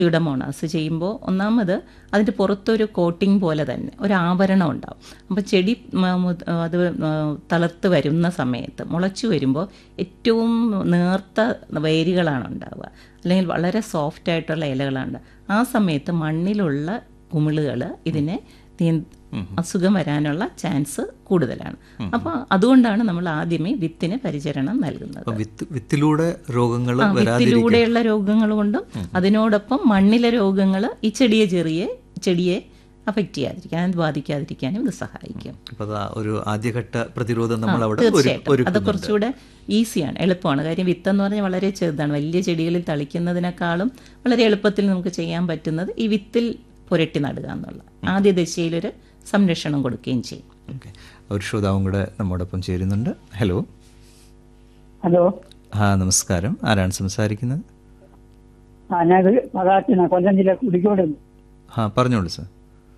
Pseudomonas ചെയ്യുമ്പോൾ ഒന്നാമത് അതിൻ്റെ പുറത്തൊരു കോട്ടിംഗ് പോലെ തന്നെ ഒരു ആവരണം ഉണ്ടാവും അപ്പോൾ ചെടി മ- മു- അത് തളർത്ത് വരുന്ന സമയത്ത് മുളച്ചു വരുമ്പോൾ ഏറ്റവും നേർത്ത വേരുകളാണ് ഉണ്ടാവുക അല്ലെങ്കിൽ വളരെ സോഫ്റ്റ് ആയിട്ടുള്ള ഇലകളാണ് ഉണ്ടാവുക. ആ സമയത്ത് മണ്ണിലുള്ള കുമിളുകൾ ഇതിനെ നിയ- അസുഖം വരാനുള്ള ചാൻസ് കൂടുതലാണ് അപ്പോൾ അതുകൊണ്ടാണ് നമ്മൾ ആദ്യമേ വിത്തിന് പരിചരണം നൽകുന്നത് അപ്പം വിത്ത് വിത്തിലൂടെ രോഗങ്ങൾ ആ, വരാതിരിക്കാൻ വിത്തിലൂടെയുള്ള രോഗങ്ങൾ കൊണ്ടും അതിനോടൊപ്പം മണ്ണിലെ രോഗങ്ങൾ ഈ ചെടിയെ ചെറിയ ചെടിയെ അഫക്റ്റ് ചെയ്യാതിരിക്കാൻ അത് ബാധിക്കാതിരിക്കാനും ഇത് സഹായിക്കും അപ്പൊ അതാ ഒരു ആദ്യഘട്ട പ്രതിരോധം നമ്മൾ അവിടെ ഒരു- തീർച്ചയായിട്ടും അത് ഒരുക്കുന്നുണ്ട് കുറച്ചുകൂടെ ഈസിയാണ് എളുപ്പമാണ് കാര്യം വിത്തെന്ന് പറഞ്ഞാൽ വളരെ ചെറുതാണ് വലിയ ചെടികളിൽ തളിക്കുന്നതിനേക്കാളും വളരെ എളുപ്പത്തിൽ നമുക്ക് ചെയ്യാൻ പറ്റുന്നത് ഈ വിത്തിൽ പുരട്ടി നടുക എന്നുള്ള ആദ്യ ദശയിലൊരു സംരക്ഷണം കൊടുക്കുകയും ചെയ്യും ഓക്കെ ഒരു ശ്രോതാവും കൂടെ നമ്മോടൊപ്പം ചേരുന്നുണ്ട് ഹലോ ഹലോ ആ നമസ്കാരം ആരാണ് സംസാരിക്കുന്നത് ആ ഞാൻ പതാറ്റിന കൊല്ലം ജില്ല കുടിക്കോട് ആ പറഞ്ഞോളൂ സർ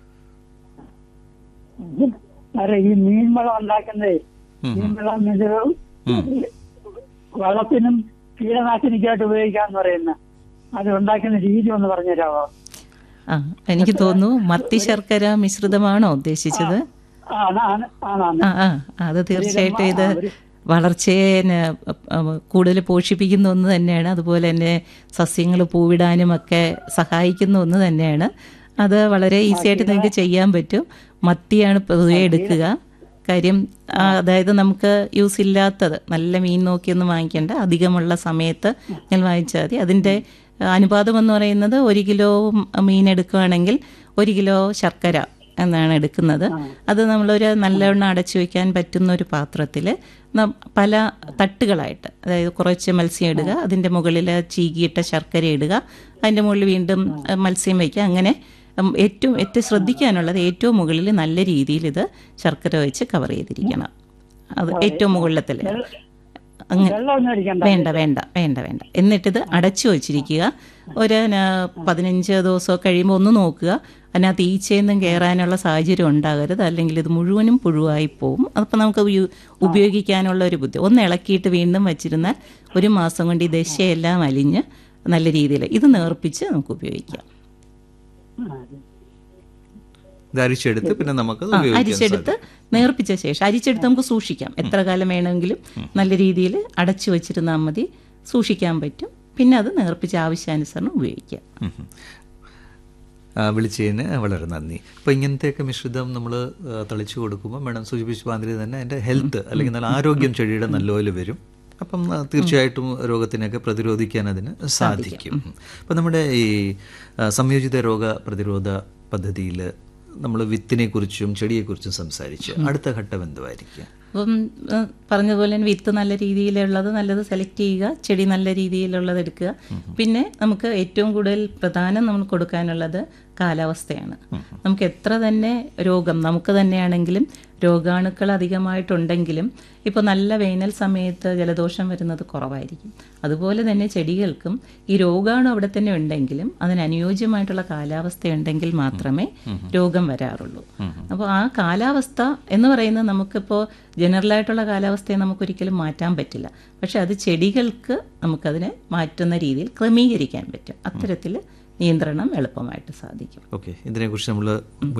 സാറേ ഈ മീൻവളം ഉണ്ടാക്കുന്നതേ മീൻവളം ഇത് വളത്തിനും കീടനാശിനിക്കായിട്ട് ഉപയോഗിക്കാന്ന് പറയുന്ന അത് ഉണ്ടാക്കുന്ന രീതി ഒന്ന് പറഞ്ഞുതരാമോ ആ എനിക്ക് തോന്നുന്നു മത്തി ശർക്കര മിശ്രിതമാണോ ഉദ്ദേശിച്ചത് ആ, ആണ് ആണാണ് ആ ആ അത് തീർച്ചയായിട്ടും ഇത് വളർച്ചയെ ന- അ, കൂടുതൽ പോഷിപ്പിക്കുന്ന ഒന്ന് തന്നെയാണ് അതുപോലെ തന്നെ സസ്യങ്ങൾ പൂവിടാനും ഒക്കെ സഹായിക്കുന്ന ഒന്ന് തന്നെയാണ് അത് വളരെ ഈസി ആയിട്ട് നിങ്ങൾക്ക് ചെയ്യാൻ പറ്റും മത്തിയാണ് പൊതുവെ എടുക്കുക കാര്യം ആ, അതായത് നമുക്ക് യൂസ് ഇല്ലാത്തത് നല്ല മീൻ നോക്കിയൊന്നും വാങ്ങിക്കേണ്ട അധികമുള്ള സമയത്ത് നിങ്ങൾ വാങ്ങിച്ചാൽ മതി അതിൻ്റെ അനുപാതം എന്ന് പറയുന്നത് ഒരു കിലോ മീൻ എടുക്കുകയാണെങ്കിൽ ഒരു കിലോ ശർക്കര എന്നാണ് എടുക്കുന്നത് അത് നമ്മളൊരു നല്ലവണ്ണം അടച്ചു വയ്ക്കാൻ പറ്റുന്ന ഒരു പാത്രത്തിൽ പല തട്ടുകളായിട്ട് അതായത് കുറച്ച് മത്സ്യം ഇടുക അതിൻ്റെ മുകളിൽ ചീകിയിട്ട ശർക്കര ഇടുക അതിൻ്റെ മുകളിൽ വീണ്ടും അഹ്, മത്സ്യം വയ്ക്കുക അങ്ങനെ ഉം, ഏറ്റവും ഏറ്റവും ശ്രദ്ധിക്കാനുള്ളത് ഏറ്റവും മുകളിൽ നല്ല രീതിയിൽ ഇത് ശർക്കര വെച്ച് കവർ ചെയ്തിരിക്കണം അത് ഏറ്റവും മുകളിലത്തിൽ അങ്ങനെ വെള്ളമൊന്നും അടിക്കണ്ട വേണ്ട വേണ്ട വേണ്ട വേണ്ട എന്നിട്ടിത് അടച്ചു വച്ചിരിക്കുക ഒരു ന- പതിനഞ്ച് ദിവസം കഴിയുമ്പോൾ ഒന്ന് നോക്കുക അതിനകത്ത് ഈച്ചയൊന്നും കയറാനുള്ള സാഹചര്യം ഉണ്ടാകരുത് അല്ലെങ്കിൽ ഇത് മുഴുവനും പുഴുവായി പോകും അപ്പോൾ നമുക്ക് ഉപയോ- ഉപയോഗിക്കാനുള്ള ഒരു ബുദ്ധി ഒന്ന് ഇളക്കിയിട്ട് വീണ്ടും വെച്ചിരുന്നാൽ ഒരു മാസം കൊണ്ട് ഈ ദശയെല്ലാം അലിഞ്ഞ് നല്ല രീതിയിൽ ഇത് നേർപ്പിച്ച് നമുക്ക് ഉപയോഗിക്കാം ഇത് അരിച്ചെടുത്ത് പിന്നെ നമുക്കത് ആ, ഉപയോഗിക്കാൻ അരിച്ചെടുത്ത് നേർപ്പിച്ച ശേഷം അരിച്ചെടുത്ത് നമുക്ക് സൂക്ഷിക്കാം എത്ര കാലം വേണമെങ്കിലും നല്ല രീതിയിൽ അടച്ചു വെച്ചിരുന്നാൽ മതി സൂക്ഷിക്കാൻ പറ്റും പിന്നെ അത് നേർപ്പിച്ച ആവശ്യാനുസരണം ഉപയോഗിക്കാം ഉം ഉം. ആ, വിളിച്ചതിന് വളരെ നന്ദി അപ്പോൾ ഇങ്ങനത്തെയൊക്കെ മിശ്രിതം നമ്മൾ തളിച്ചു കൊടുക്കുമ്പോൾ മാഡം സൂചിപ്പിച്ച മാതിരി തന്നെ അതിൻ്റെ ഹെൽത്ത് അല്ലെങ്കിൽ നല്ല ആരോഗ്യം ചെടിയുടെ നല്ലപോലെ വരും അപ്പം ആ, തീർച്ചയായിട്ടും രോഗത്തിനൊക്കെ പ്രതിരോധിക്കാൻ അതിന് സാധിക്കും അപ്പം നമ്മുടെ ഈ ആ, സംയോജിത രോഗ പ്രതിരോധ പദ്ധതിയിൽ നമ്മൾ വിത്തിനെക്കുറിച്ചും ചെടിയെക്കുറിച്ചും സംസാരിച്ച് അടുത്ത ഘട്ടം എന്തുമായിരിക്കും അപ്പം ഏഹ്, പറഞ്ഞതുപോലെ തന്നെ വിത്ത് നല്ല രീതിയിലുള്ളത് നല്ലത് സെലക്ട് ചെയ്യുക ചെടി നല്ല രീതിയിലുള്ളത് എടുക്കുക പിന്നെ നമുക്ക് ഏറ്റവും കൂടുതൽ പ്രധാനം നമ്മൾ കൊടുക്കാനുള്ളത് കാലാവസ്ഥയാണ് നമുക്ക് എത്ര തന്നെ രോഗം നമുക്ക് തന്നെയാണെങ്കിലും രോഗാണുക്കൾ അധികമായിട്ടുണ്ടെങ്കിലും ഇപ്പോൾ നല്ല വേനൽ സമയത്ത് ജലദോഷം വരുന്നത് കുറവായിരിക്കും അതുപോലെ തന്നെ ചെടികൾക്കും ഈ രോഗാണു അവിടെ തന്നെ ഉണ്ടെങ്കിലും അതിന് അനുയോജ്യമായിട്ടുള്ള കാലാവസ്ഥ ഉണ്ടെങ്കിൽ മാത്രമേ രോഗം വരാറുള്ളൂ അപ്പോൾ ആ കാലാവസ്ഥ എന്ന് പറയുന്നത് നമുക്കിപ്പോൾ ജനറലായിട്ടുള്ള കാലാവസ്ഥയെ നമുക്കൊരിക്കലും മാറ്റാൻ പറ്റില്ല പക്ഷെ അത് ചെടികൾക്ക് നമുക്കതിനെ മാറ്റുന്ന രീതിയിൽ ക്രമീകരിക്കാൻ പറ്റും അത്തരത്തിൽ നിയന്ത്രണം എളുപ്പമായിട്ട് സാധിക്കും ഓക്കെ ഇതിനെക്കുറിച്ച് നമ്മൾ